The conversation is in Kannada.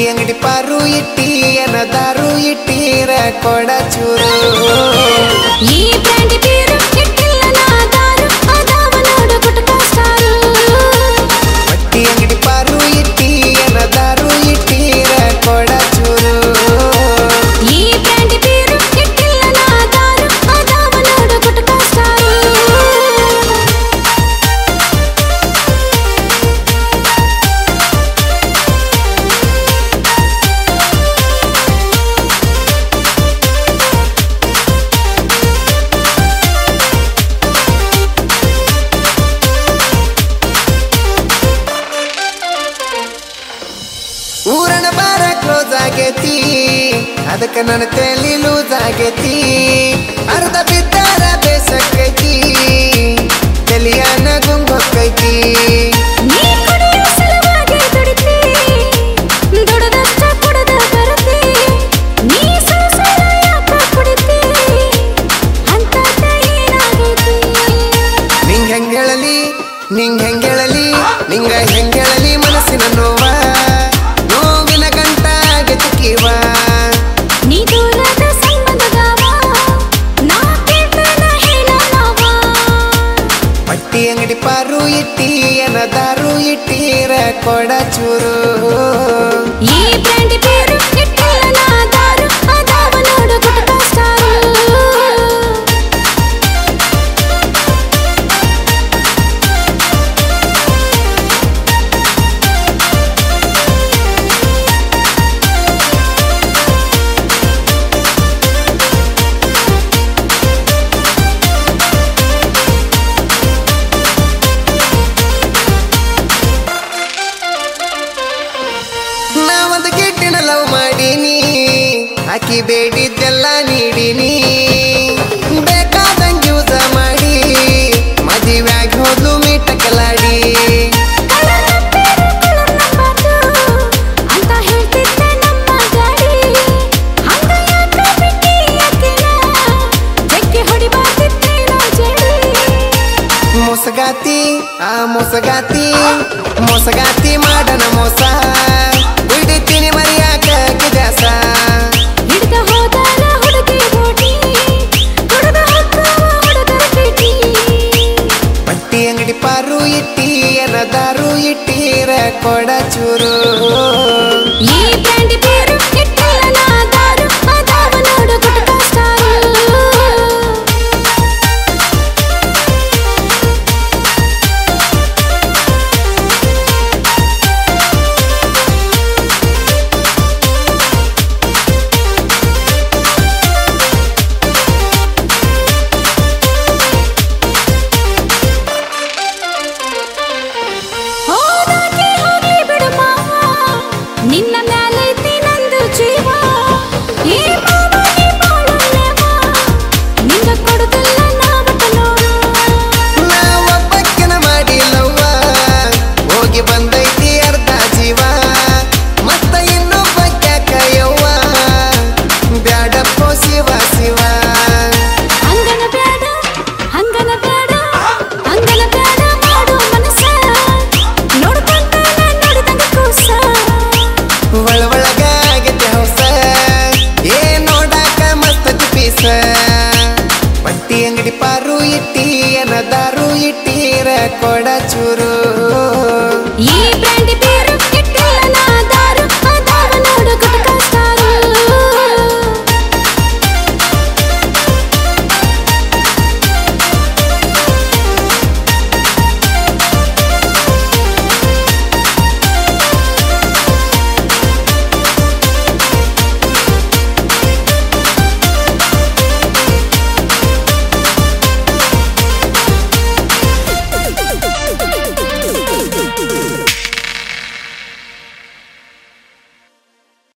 ಅಂಗಡಿ ಪಾರು ಇಟ್ಟಿ ದಾರು ಇಟ್ಟೀರ ಕೊಡ ಚೂರು ಈ ಬ್ರ್ಯಾಂಡಿ ಬೀರು ಇಟ್ಟಿಲ್ಲ ನಾದಾರು ಅದಾವ ನೋಡು ಗುಟ್ಕ ಸ್ಟಾರು ಬಟ್ಟಿ ಅಂಗಡಿ ಪಾರು ಇಟ್ಟಿ ದಾರು ಇಟ್ಟೀರ ಕೊಡ ಚೂರು ಈ ಬ್ರ್ಯಾಂಡಿ ಬೀರು ಇಟ್ಟಿಲ್ಲ ನಾದಾರು ಅದಾವ ನೋಡು ಗುಟ್ಕ ಸ್ಟಾರು ಊರನ ಬಾರ ಕ್ಲೋಸ್ ಆಗೈತಿ ಅದಕ್ಕ ನನ್ನ ತಲೆ ಲೂಸ್ ಆಗೈತಿ ಅರ್ಧ ಬಿದ್ದಾರ ಬೇಸಕ್ಕೈತಿ ತಲಿಯಾನ ಗುಂಗೊಕ್ಕೈತಿ ನೀ ಕುಡಿಯೋ ಸಲುವಾಗಿ ದುಡಿತಿ ದುಡದಷ್ಟ ಕುಡದ ಬರತಿ ನೀ ಸಂಸಾರ ಯಾಕ ಕುಡಿತಿ ಅಂತ ಏನಾಗೈತಿ ನಿಂಗ್ ಹೆಂಗ್ ಹೇಳಲಿ ನಿಂಗ್ ಹೆಂಗ್ ಹೇಳಲಿ ನಿಂಗ ಹೆಂಗ್ ಹೇಳಲಿ ಮನಸ್ಸಿನ ನೋವ ನೋವಿನ ಗಂಟ ಗೆದಕಿವ ನೀ ದೂರದ ಸಂಬಂಧದವ ನಾ ಕೇಳ್ತಾನ ಹೇಳನವ ಪಟ್ಟಿ ಅಂಗಡಿ ಪಾರು ಇಟ್ಟಿ ದಾರು ಇಟ್ಟೀರ ಕೊಡ ಚೂರು ಈ ಬ್ರ್ಯಾಂಡಿ ಬೀರು ಇಟ್ಟಿಲ್ಲ ನಾದಾರು ಅದಾವ ನೋಡು ಗುಟ್ಕ ಸ್ಟಾರು ನಾ ಒಂದು ಗಿಟ್ಟಿನ ಲವ್ ಮಾಡೀನಿ ಆಕಿ ಬೇಡಿದ್ದೆಲ್ಲ ನೀಡಿನಿ ಬೇಕಾದಂಗ್ ಯೂಸ ಮಾಡಿ ಮದುವೆಯಾಗಿ ಹೋದ್ಲು ಮೀಟಕಲಾಡಿ ಅಂತ ಹೇಳ್ತಿದ್ದೆ ನಮ್ಮ ಗಾಡಿ ಹಂಗ ಯಾಕೆ ಬಿಟ್ಟಿ ಅಕ್ಕಿನ ಬೆಕ್ಕಿ ಹೊಡಿಬಾರ್ದಿತ್ತೇನೋ ಜೇಡಿ ಮೋಸಗಾತಿ ಆ ಮೋಸಗಾತಿ ಮೋಸಗಾತಿ ಮಾಡನ ಮೋಸ ಬಿಡ್ತೀನಿ ಮರಿಯಾಕ ಗಿಜಾಸ ಹಿಡ್ದ ಹೋದಾರ ಹುಡುಗಿ ಓಡಿ ಹುಡುಗ ಹಕ್ಕವ ಹುಡುಗರ ಪೀಟಿ ಪಟ್ಟಿ ಅಂಗಡಿ ಪಾರು ಇಟ್ಟಿ ದಾರು ಇಟ್ಟೀರ ಕೊಡ ಚೂರು ಈ ಬ್ರ್ಯಾಂಡಿ ಬೀರು ಇಟ್ಟಿಲ್ಲ ನಾದಾರು ಅದಾವ ನೋಡು ಗುಟ್ಕ ಸ್ಟಾರು ಹೋದಾಗೆ ಹೋಗ್ಲಿ ಬಿಡು ಮಾವ ನಿನ್ನ ಮ್ಯಾಲೈತಿ ನಂದು ಜೀವ ಈ ಮಾವ ನೀ ಮಾಡೋಲ್ಲೇವ ನಿಂಗ ಕೊಡುದಿಲ್ಲ ನಾವಟ ನೋಡು ನಾ ಒಬ್ಬಕ್ಕಿನ ಮಾಡಿಲ್ಲವ್ವ ಹೋಗಿ ಬಂದೈತಿ ಅರ್ಧ ಜೀವ ಮತ್ತ ಇನ್ನೊಬ್ಬಕ್ಯಾಕ ಯವ್ವ ಬ್ಯಾಡಪ್ಪೋ ಶಿವ ಶಿವ ಹಂಗನ ಬ್ಯಾಡ ಹಂಗನ ಬ್ಯಾಡ ಹಂಗನ ಬ್ಯಾಡ ಮಾಡು ಮನಸ್ಸ ನೋಡ್ಕೊಂತ ನಾನ್ ನೋಡಿದಂಗ ಕೂಸ ಒಳ ಒಳಗ ಆಗೈತಿ ಹೌಸ ಏ ನೋಡಾಕ ಮಸ್ತ್ ಪೀಸ ಪಟ್ಟಿ ಅಂಗಡಿ ಪಾರು ಇಟ್ಟಿ ದಾರು ಇಟ್ಟೀರ ಕೊಡ ಚೂರು